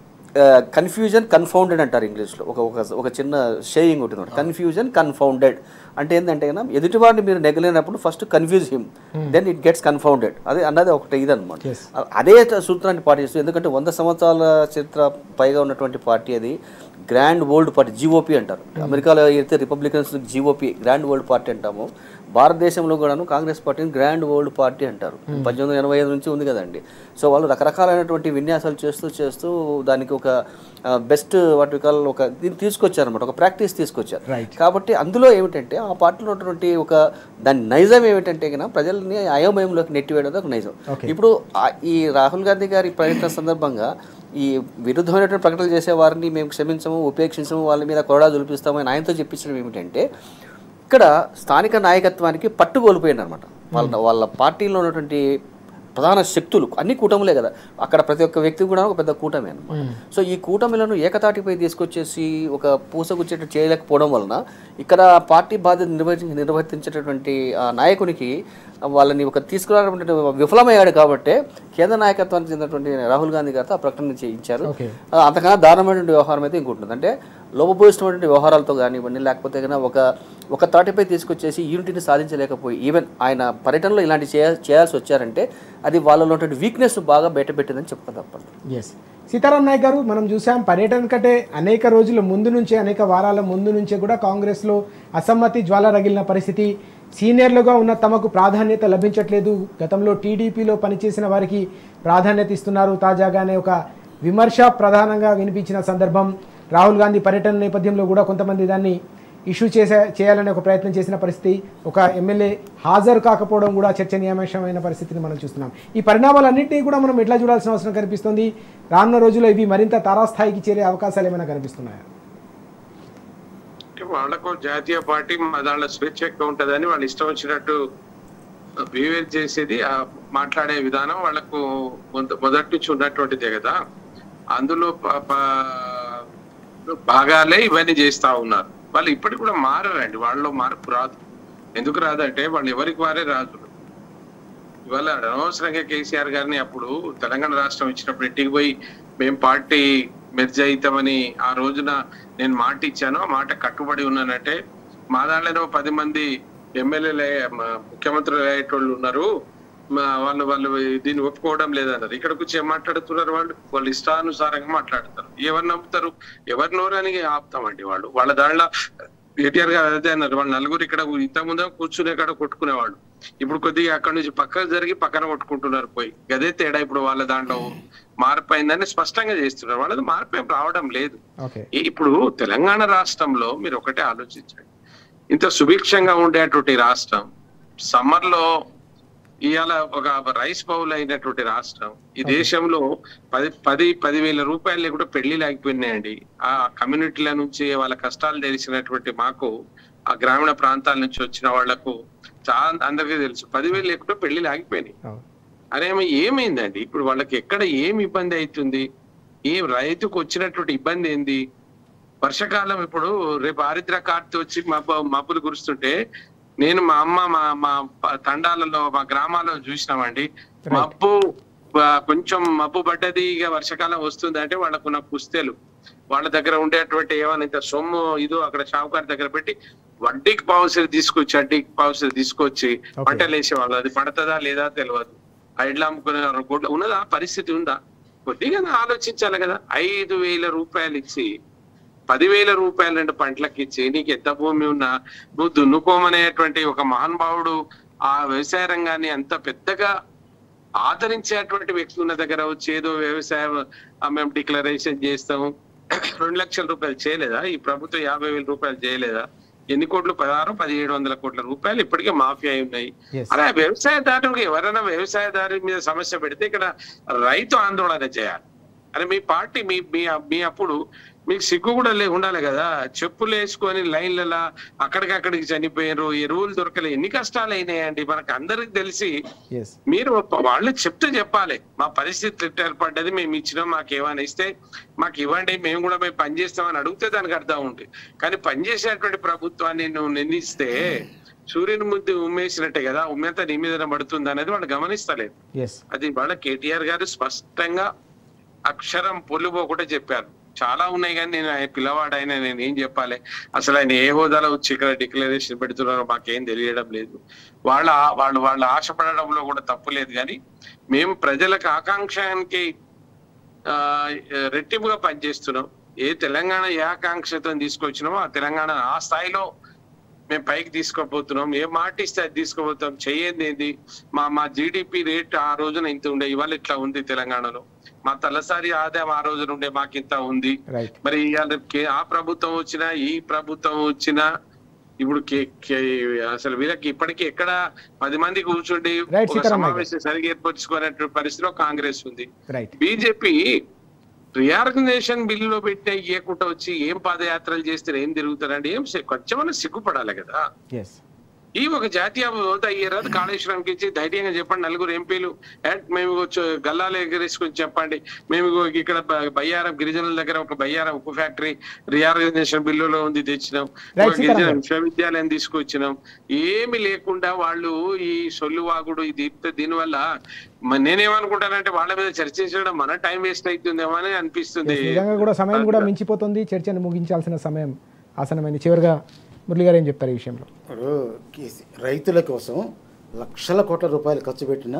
కన్ఫ్యూజన్ కన్ఫౌండెడ్ అంటారు ఇంగ్లీష్లో ఒక ఒక ఒక చిన్న షేయింగ్ ఉంటుంది కన్ఫ్యూజన్ కన్ఫౌండెడ్ అంటే ఏంటంటే కన్నా ఎదుటివాడిని మీరు నెగలేనప్పుడు first confuse him then it gets confounded అదే అన్నది ఒకటి ఇదనమాట Yes. అదే సూత్రాన్ని పాటిస్తూ ఎందుకంటే వంద సంవత్సరాల చరిత్ర పైగా ఉన్నటువంటి పార్టీ అది గ్రాండ్ వరల్డ్ పార్టీ జీఓపీ అంటారు అమెరికాలో అయితే Republicans GOP grand world party అంటాము భారతదేశంలో కూడాను కాంగ్రెస్ పార్టీని గ్రాండ్ వరల్డ్ పార్టీ అంటారు పద్దెనిమిది వందల ఎనభై ఐదు నుంచి ఉంది కదండి సో వాళ్ళు రకరకాలైనటువంటి విన్యాసాలు చేస్తూ చేస్తూ దానికి ఒక బెస్ట్ వాటి కాల్ ఒక దీన్ని తీసుకొచ్చారనమాట ఒక ప్రాక్టీస్ తీసుకొచ్చారు Right. కాబట్టి అందులో ఏమిటంటే ఆ పార్టీలో ఉన్నటువంటి ఒక దాని నైజం ఏమిటంటే కన్నా ప్రజల్ని అయోమయంలోకి నెట్టివేయడం ఒక నైజం Okay. ఇప్పుడు ఆ- ఈ రాహుల్ గాంధీ గారి పర్యటన సందర్భంగా ఈ విరుద్ధమైనటువంటి ప్రకటనలు చేసే వారిని మేము క్షమించము ఉపేక్షించము వాళ్ళ మీద కొరడా దులిపిస్తాము అని ఆయనతో చెప్పించడం ఏమిటంటే ఇక్కడ స్థానిక నాయకత్వానికి పట్టు కోల్పోయింది అనమాట వాళ్ళ వాళ్ళ పార్టీలో ఉన్నటువంటి ప్రధాన శక్తులు అన్ని కూటములే కదా అక్కడ ప్రతి ఒక్క వ్యక్తి కూడా ఒక పెద్ద కూటమి అనమాట సో ఈ కూటమిలను ఏకతాటిపై తీసుకొచ్చేసి ఒక పూసగుచ్చేట చేయలేకపోవడం వలన ఇక్కడ పార్టీ బాధ్యత నిర్వహించి నిర్వర్తించేటటువంటి ఆ నాయకునికి వాళ్ళని ఒక తీసుకురావడం విఫలమయ్యాడు కాబట్టే కేంద్ర నాయకత్వానికి చెందినటువంటి రాహుల్ గాంధీ గారితో ఆ ప్రకటన చేయించారు ఓకే ఆ, అంతకన్నా దారుణమైనటువంటి వ్యవహారం అయితే ఇంకుంటుంది అంటే లోపభూయిష్టమైనటువంటి వ్యవహారాలతో కానివ్వండి లేకపోతే కన్నా ఒక ఒక తాటిపై తీసుకొచ్చేసి యూనిటీని సాధించలేకపోయి ఈవెన్ ఆయన పర్యటనలో ఇలాంటి చేయ చేయాల్సి వచ్చారంటే అది వాళ్ళలో ఉన్నటువంటి వీక్నెస్ బాగా బయటపెట్టిందని చెప్పక తప్పదు ఎస్ సీతారాం నాయక్ గారు మనం చూసాం పర్యటన కంటే అనేక రోజుల ముందు నుంచే అనేక వారాల ముందు నుంచే కూడా కాంగ్రెస్లో అసమ్మతి జ్వాల రగిలిన పరిస్థితి సీనియర్లుగా ఉన్న తమకు ప్రాధాన్యత లభించట్లేదు గతంలో టీడీపీలో పనిచేసిన వారికి ప్రాధాన్యత ఇస్తున్నారు తాజాగానే ఒక విమర్శ ప్రధానంగా వినిపించిన సందర్భం రాహుల్ గాంధీ పర్యటన నేపథ్యంలో కూడా కొంతమంది దాన్ని ఇష్యూ చేసే చేయాలనే ఒక ప్రయత్నం చేసిన పరిస్థితి ఒక ఎమ్మెల్యే హాజరు కాకపోవడం కూడా చర్చనీయాంశమైన పరిస్థితిని మనం చూస్తున్నాం ఈ పరిణామాలన్నింటినీ కూడా మనం ఎట్లా చూడాల్సిన అవసరం కనిపిస్తుంది రానున్న రోజుల్లో ఇవి మరింత తారాస్థాయికి చేరే అవకాశాలు ఏమైనా కనిపిస్తున్నాయా అంటే వాళ్ళకు జాతీయ పార్టీ దాంట్లో స్వేచ్ఛ ఎక్కువ ఉంటదని వాళ్ళు ఇష్టం వచ్చినట్టు బిహేవియర్ చేసేది ఆ మాట్లాడే విధానం వాళ్ళకు మొద- మొదటి నుంచి ఉన్నటువంటిదే కదా అందులో ప- ప- భాగాలే ఇవన్నీ చేస్తా ఉన్నారు వాళ్ళు ఇప్పటికి కూడా మారారండి వాళ్ళలో మార్పు రాదు ఎందుకు రాదంటే వాళ్ళు ఎవరికి వారే రాజులు ఇవాళ అనవసరంగా కేసీఆర్ గారిని అప్పుడు తెలంగాణ రాష్ట్రం ఇచ్చినప్పుడు ఇంటికి పోయి మేము పార్టీ మెర్జ్ అవుతామని ఆ రోజున నేను మాట ఇచ్చాను ఆ మాట కట్టుబడి ఉన్నానంటే మా దాంట్లోనే ఓ పది మంది ఎమ్మెల్యేలు ముఖ్యమంత్రులు అయ్యేటోళ్ళు ఉన్నారు మా వాళ్ళు వాళ్ళు దీన్ని ఒప్పుకోవడం లేదన్నారు ఇక్కడికి వచ్చి ఏం మాట్లాడుతున్నారు వాళ్ళు వాళ్ళు ఇష్టానుసారంగా మాట్లాడతారు ఎవరు నమ్ముతారు ఎవరి నోరని ఆపుతామండి వాళ్ళు వాళ్ళ దాంట్లో కేటీఆర్ గారు అదే అన్నారు వాళ్ళు నలుగురు ఇక్కడ ఇంత ముందే కూర్చునే కాడ కొట్టుకునేవాళ్ళు ఇప్పుడు కొద్దిగా అక్కడ నుంచి పక్కకు జరిగి పక్కన కొట్టుకుంటున్నారు పోయి గదే తేడా ఇప్పుడు వాళ్ళ దాంట్లో మార్పు అయిందని స్పష్టంగా చేస్తున్నారు వాళ్ళది మార్పు ఏం రావడం లేదు ఓకే ఈ- ఇప్పుడు తెలంగాణ రాష్ట్రంలో మీరు ఒకటే ఆలోచించండి ఇంత సుభిక్షంగా ఉండేటువంటి రాష్ట్రం సమ్మర్ లో ఇవాళ ఒక రైస్ బౌల్ అయినటువంటి రాష్ట్రం ఈ దేశంలో పది పది పదివేల రూపాయలు లేకుండా పెళ్లి లేకపోయినాయండి ఆ కమ్యూనిటీల నుంచి వాళ్ళ కష్టాలు తెలిసినటువంటి మాకు ఆ గ్రామీణ ప్రాంతాల నుంచి వచ్చిన వాళ్లకు చాలా అందరికీ తెలుసు పదివేలు లేకుండా పెళ్లి ఆగిపోయినాయి అరేమో ఏమైందండి ఇప్పుడు వాళ్ళకి ఎక్కడ ఏం ఇబ్బంది అవుతుంది ఏ రైతుకు వచ్చినటువంటి ఇబ్బంది ఏంది వర్షాకాలం ఇప్పుడు రేపు ఆరిద్ర కార్తె వచ్చి మబ్బు మబ్బులు కురుస్తుంటే నేను మా అమ్మ మా మా ప- తండాలలో మా గ్రామాల్లో చూసినామండి మబ్బు ఆ, కొంచెం మబ్బు పడ్డది ఇక వర్షాకాలం వస్తుంది అంటే వాళ్ళకున్న పుస్తెలు వాళ్ళ దగ్గర ఉండేటువంటి ఏమైనా ఇంత సొమ్ము ఇదో అక్కడ షావుకారి దగ్గర పెట్టి వడ్డీకి పావుసరి తీసుకొచ్చి వడ్డీకి పావుసరి తీసుకొచ్చి Okay. పంటలు వేసేవాళ్ళు అది పడుతుందా లేదా తెలియదు ఆ ఇడ్లు అమ్ముకునే గుడ్లు ఉన్నదా పరిస్థితి ఉందా కొద్దిగా ఆలోచించాలి కదా ఐదు వేల రూపాయలు ఇచ్చి పదివేల రూపాయలు రెండు పంటలకు ఇచ్చి నీకు ఎంత భూమి ఉన్నా నువ్వు దున్నుకోమనేటువంటి ఒక మహానుభావుడు ఆ వ్యవసాయ రంగాన్ని అంత పెద్దగా ఆదరించేటువంటి వ్యక్తి ఉన్న దగ్గర వచ్చి ఏదో వ్యవసాయం ఆ, మేము డిక్లరేషన్ చేస్తాము రెండు లక్షల రూపాయలు చేయలేదా ఈ ప్రభుత్వం యాభై వేల రూపాయలు చేయలేదా ఎన్ని కోట్లు పదహారు పదిహేడు వందల కోట్ల రూపాయలు ఇప్పటికే మాఫీ అయి ఉన్నాయి Yes. అలా వ్యవసాయదారునికి ఎవరైనా వ్యవసాయదారు మీద సమస్య పెడితే ఇక్కడ రైతు ఆందోళన చేయాలి అరే మీ పార్టీ మీ మీ మీ అప్పుడు మీకు సిగ్గు కూడా లే ఉండాలి కదా చెప్పులు వేసుకొని లైన్లలో అక్కడికక్కడికి చనిపోయారు ఎరువులు దొరకలే ఎన్ని కష్టాలు అయినాయండి మనకు అందరికి తెలిసి ఎస్ మీరు వాళ్ళు చెప్తే చెప్పాలి మా పరిస్థితి ఇట్లా ఏర్పడ్డది మేము ఇచ్చినాం మాకు ఏమైనా ఇస్తే మాకు ఇవ్వండి మేము కూడా మేము పని చేస్తామని అడిగితే దానికి అర్థం ఉంటుంది కానీ పనిచేసేటువంటి ప్రభుత్వాన్ని నువ్వు నిందిస్తే సూర్యుని ముద్దు ఉమ్మేసినట్టే కదా ఉమ్మెత నీ మీద పడుతుంది అనేది వాళ్ళు గమనిస్తలేదు ఎస్ అది వాళ్ళ కేటీఆర్ గారు స్పష్టంగా అక్షరం పొల్లుపోకుండా చెప్పారు చాలా ఉన్నాయి కానీ నేను ఆయన పిల్లవాడైనా నేను ఏం చెప్పాలి అసలు ఆయన ఏ హోదాలో వచ్చి ఇక్కడ డిక్లరేషన్ పెడుతున్నారో మాకేం తెలియడం లేదు వాళ్ళ వాళ్ళు వాళ్ళ ఆశపడడంలో కూడా తప్పు లేదు కానీ మేము ప్రజలకు ఆకాంక్షానికి ఆ రెట్టింపుగా పనిచేస్తున్నాం ఏ తెలంగాణ ఏ ఆకాంక్షతో తీసుకొచ్చినామో ఆ తెలంగాణ ఆ స్థాయిలో మేము పైకి తీసుకోపోతున్నాం ఏ మాట ఇస్తే అది తీసుకోపోతాం చెయ్యేది ఏంది మా మా జీడిపి రేట్ ఆ రోజున ఇంత ఉండే ఇవాళ ఇట్లా ఉంది తెలంగాణలో మా తలసారి ఆదాయం ఆ రోజున ఉండే మాకు ఇంత ఉంది రైట్ మరి ఇవాళ కే- ఆ ప్రభుత్వం వచ్చినా ఈ ప్రభుత్వం వచ్చినా ఇప్పుడు కే- కే- అసలు వీళ్ళకి ఇప్పటికీ ఎక్కడ పది మంది కూర్చుండి Right, ఒక సీతారాం నాయక్. సమావేశం సరిగా ఏర్పరచుకునే పరిస్థితిలో కాంగ్రెస్ ఉంది రైట్ బీజేపీ రియార్గనైజేషన్ బిల్లులో పెట్టిన ఇవ్వకుండా వచ్చి ఏం పాదయాత్రలు చేస్తే ఏం తిరుగుతారండి ఏం సి- కొంచెమన్నా సిగ్గుపడాలి కదా ఎస్ ఈ ఒక జాతీయ హోదా అయ్యారు కాళేశ్వరంకి ఇచ్చి ధైర్యంగా చెప్పండి నలుగురు ఎంపీలు "ఏట్, మేము వచ్చి గల్లాలు ఎగరేసుకొని చెప్పండి మేము ఇగో ఇక్కడ బ- బయ్యారం గిరిజనుల దగ్గర ఒక బయ్యారం ఉప్పు ఫ్యాక్టరీ రియార్గనైజేషన్ బిల్లులో ఉంది తెచ్చినాం Right, ఒక గిరిజన సీతారాం. విశ్వవిద్యాలయం తీసుకొచ్చినాం ఏమి లేకుండా వాళ్ళు ఈ సొల్లువాగుడు ఇది దీనివల్ల మ- నేనేమనుకుంటానంటే వాళ్ళ మీద చర్చించడం మన టైం వేస్ట్ అవుతుందేమో అని అనిపిస్తుంది నిజంగా కూడా సమయం కూడా మించిపోతుంది చర్చను ముగించాల్సిన సమయం ఆసనమైంది చివరిగా మురళి గారు ఏం చెప్తారు ఈ విషయంలో ఇప్పుడు కేసీ- రైతుల కోసం లక్షల కోట్ల రూపాయలు ఖర్చు పెట్టిన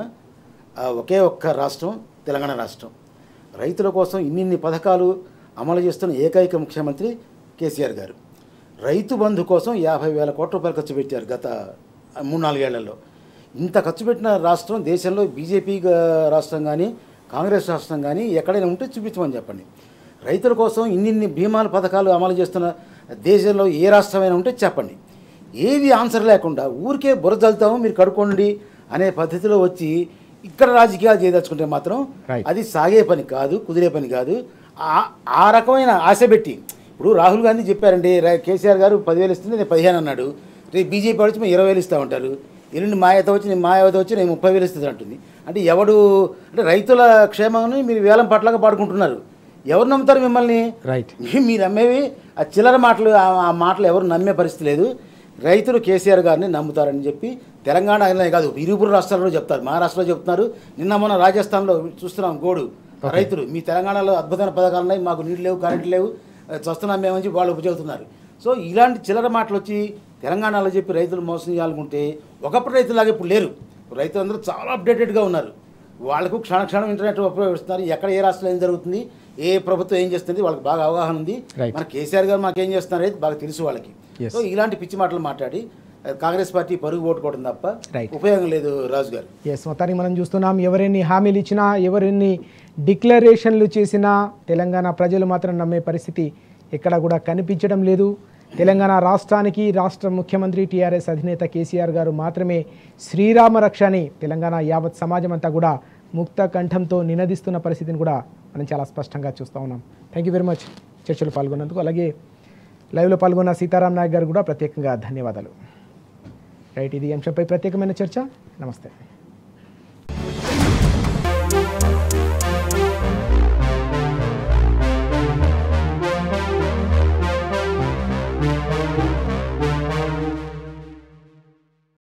ఆ ఒకే ఒక్క రాష్ట్రం తెలంగాణ రాష్ట్రం రైతుల కోసం ఇన్నిన్ని పథకాలు అమలు చేస్తున్న ఏకైక ముఖ్యమంత్రి కేసీఆర్ గారు రైతు బంధు కోసం యాభై వేల కోట్ల రూపాయలు ఖర్చు పెట్టారు గత మూడు నాలుగేళ్లలో ఇంత ఖర్చు పెట్టిన రాష్ట్రం దేశంలో బీజేపీ గా- రాష్ట్రం కానీ కాంగ్రెస్ రాష్ట్రం కానీ ఎక్కడైనా ఉంటే చూపించమని చెప్పండి రైతుల కోసం ఇన్నిన్ని బీమాల పథకాలు అమలు చేస్తున్న దేశంలో ఏ రాష్ట్రమైనా ఉంటే చెప్పండి ఏది ఆన్సర్ లేకుండా ఊరికే బురజల్తాము మీరు కడుక్కోండి అనే పద్ధతిలో వచ్చి ఇక్కడ రాజకీయాలు చేయదలుచుకుంటే మాత్రం Right. అది సాగే పని కాదు కుదిరే పని కాదు ఆ- ఆ రకమైన ఆశ పెట్టి ఇప్పుడు రాహుల్ గాంధీ చెప్పారండి రా- కేసీఆర్ గారు పదివేలు ఇస్తుంది నేను పదిహేను అన్నాడు రేపు బీజేపీ వచ్చి మేము ఇరవై వేలు ఇస్తా ఉంటారు ఎల్లుండి మాయత వచ్చి నేను మాయావతి వచ్చి నేను ముప్పై వేలు ఇస్తుంది అంటుంది అంటే ఎవడు అంటే రైతుల క్షేమాన్ని మీరు వేలం పట్లగా పాడుకుంటున్నారు ఎవరు నమ్ముతారు మిమ్మల్ని రైట్ మీ- మీరు నమ్మేవి ఆ చిల్లర మాటలు ఆ- ఆ మాటలు ఎవరు నమ్మే పరిస్థితి లేదు రైతులు కేసీఆర్ గారిని నమ్ముతారని చెప్పి తెలంగాణ అనే కాదు ఇరువురు రాష్ట్రాల్లో చెప్తారు మహారాష్ట్రలో చెప్తున్నారు నిన్న మొన్న రాజస్థాన్లో చూస్తున్నాం గోడు రైతులు మీ తెలంగాణలో అద్భుతమైన పథకాలు ఉన్నాయి మాకు నీళ్ళు లేవు కరెంట్ లేవు ఆ, చస్తున్నాం మేమని చెప్పి వాళ్ళు చెబుతున్నారు సో ఇలాంటి చిల్లర మాటలు వచ్చి తెలంగాణలో చెప్పి రైతులు మోసం చేయాలనుకుంటే ఒకప్పుడు రైతులాగా ఇప్పుడు లేరు రైతులందరూ చాలా అప్డేటెడ్గా ఉన్నారు వాళ్ళకు క్షణక్షణం ఇంటర్నెట్ ఉపయోగిస్తున్నారు ఎక్కడ ఏ రాష్ట్రంలో ఏం జరుగుతుంది ఏ ప్రభుత్వం ఏం చేస్తుంది వాళ్ళకి బాగా అవగాహన ఉంది Right. మన కేసీఆర్ గారు మాకేం చేస్తున్నారు అనేది బాగా తెలుసు వాళ్ళకి Yes. సో ఇలాంటి పిచ్చి మాటలు మాట్లాడి ఆ, కాంగ్రెస్ పార్టీ పరుగు ఓటుకోవడం తప్ప Right. ఉపయోగం లేదు రాజు గారు ఎస్ మొత్తానికి మనం చూస్తున్నాం ఎవరెన్ని హామీలు ఇచ్చినా ఎవరెన్ని డిక్లరేషన్లు చేసినా తెలంగాణ ప్రజలు మాత్రం నమ్మే పరిస్థితి ఎక్కడ కూడా కనిపించడం లేదు తెలంగాణ రాష్ట్రానికి రాష్ట్ర ముఖ్యమంత్రి టీఆర్ఎస్ అధినేత కేసీఆర్ గారు మాత్రమే శ్రీరామ రక్ష అని తెలంగాణ యావత్ సమాజం అంతా కూడా ముక్త కంఠంతో నినదిస్తున్న పరిస్థితిని కూడా మనం చాలా స్పష్టంగా చూస్తూ ఉన్నాం థ్యాంక్ యూ వెరీ మచ్ చర్చలో పాల్గొన్నందుకు అలాగే లైవ్లో పాల్గొన్న సీతారాం నాయక్ గారు కూడా ప్రత్యేకంగా ధన్యవాదాలు రైట్ ఇది ఈ అంశంపై ప్రత్యేకమైన చర్చ నమస్తే